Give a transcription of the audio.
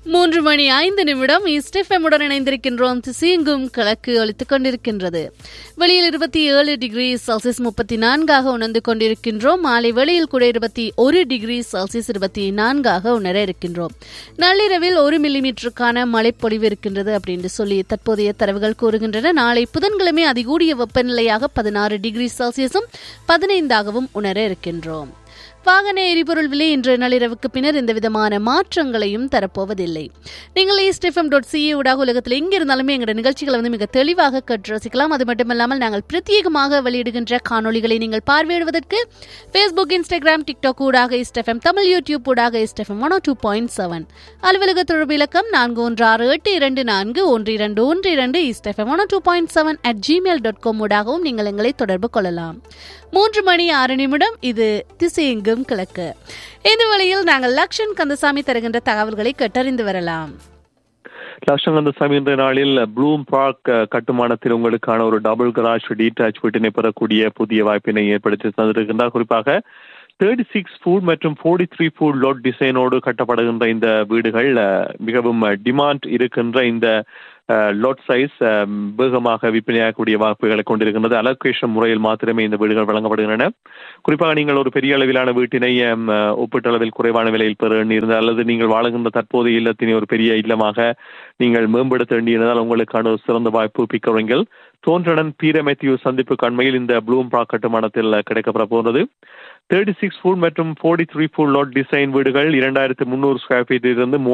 மூன்று மணி ஐந்து நிமிடம் இஸ்டெஃபெமுடன் இணைந்திருக்கின்றோம் திசையெங்கும் கிழக்கு ஒலித்துக் கொண்டிருக்கின்றது வெளியில் இருபத்தி ஏழு டிகிரி செல்சியஸ் முப்பத்தி நான்காக உணர்ந்து கொண்டிருக்கின்றோம் மாலை வெளியில் கூட இருபத்தி ஒரு டிகிரி செல்சியஸ் இருபத்தி நான்காக உணர இருக்கின்றோம் நள்ளிரவில் ஒரு மில்லிமீட்டருக்கான மழைப்பொழிவு இருக்கின்றது அப்படின்னு சொல்லி தற்போதைய தரவுகள் கூறுகின்றன நாளை புதன்கிழமை அதிகூடிய வெப்பநிலையாக பதினாறு டிகிரி செல்சியஸும் பதினைந்தாகவும் உணர இருக்கின்றோம் வாகன எரிபொருள் விலை இன்று நள்ளிரவுக்கு பின்னர் எந்த விதமான மாற்றங்களையும் தரப்போவதில்லை நீங்கள் ஈஸ்ட் எஃப்எம் டாட் சிஏ ஊடாக உலகத்தில் எங்க இருந்தாலுமே எங்களோட நிகழ்ச்சிகளை வந்து மிக தெளிவாக கற்று ரசிக்கலாம் அது மட்டுமல்லாமல் நாங்கள் பிரத்யேகமாக வெளியிடுகின்ற காணொளிகளை நீங்கள் பார்வையிடுவதற்கு ஃபேஸ்புக் இன்ஸ்டாகிராம் டிக்டாக் ஊடாக ஈஸ்ட் எஃப்எம் தமிழ் யூடியூப் ஊடாக East FM one two point seven அலுவலக தொடர்பு இலக்கம் நான்கு ஒன்று ஆறு எட்டு இரண்டு நான்கு ஒன்று இரண்டு ஒன்று இரண்டு East FM one two point seven at Gmail dot com ஊடாகவும் நீங்கள் எங்களை தொடர்பு கொள்ளலாம் மூன்று மணி ஆறு நிமிடம் இது திசையெங்கும் கிழக்கு இந்த வழியில் நாங்கள் லக்ஷன் கந்தசாமி தருகின்ற தகவல்களை கேட்டறிந்து வரலாம் லட்சங்கந்தசாமி என்ற நாளில் ப்ளூம் பார்க் கட்டுமானத்தில் உங்களுக்கான ஒரு டபுள் கராஜ் டீடாச் வீட்டினை பெறக்கூடிய புதிய வாய்ப்பினை ஏற்படுத்தி தந்திருக்கின்றார் குறிப்பாக தேர்ட்டி சிக்ஸ் ஃபுட் மற்றும் ஃபோர்ட்டி த்ரீ ஃபுட் லோட் டிசைனோடு கட்டப்படுகின்ற இந்த வீடுகள் மிகவும் டிமாண்ட் இருக்கின்ற இந்த லோட் சைஸ் வேகமாக விற்பனையாகக்கூடிய வாய்ப்புகளை கொண்டிருக்கின்றது அலோகேஷன் முறையில் மாத்திரமே இந்த வீடுகள் வழங்கப்படுகின்றன குறிப்பாக நீங்கள் ஒரு பெரிய அளவிலான வீட்டினை ஒப்பீட்டளவில் குறைவான விலையில் பெற எண்ணியிருந்தால் அல்லது நீங்கள் வாழுகின்ற தற்போதைய இல்லத்தினை ஒரு பெரிய இல்லமாக நீங்கள் மேம்படுத்த எண்ணியிருந்தால் உங்களுக்கான ஒரு சிறந்த வாய்ப்பு பிக்கவங்கள் தோன்றடன் பீரமெத்தியூ சந்திப்பு கண்மையில் இந்த ப்ளூம் ப்ராக் கட்டுமானத்தில் கிடைக்கப்பட போகிறது தேர்ட்டி சிக்ஸ் ஃபுட் மற்றும் forty three foot load design வீடுகள் இரண்டாயிரத்து முந்நூறு ஸ்கொயர் ஃபீட்டிலிருந்து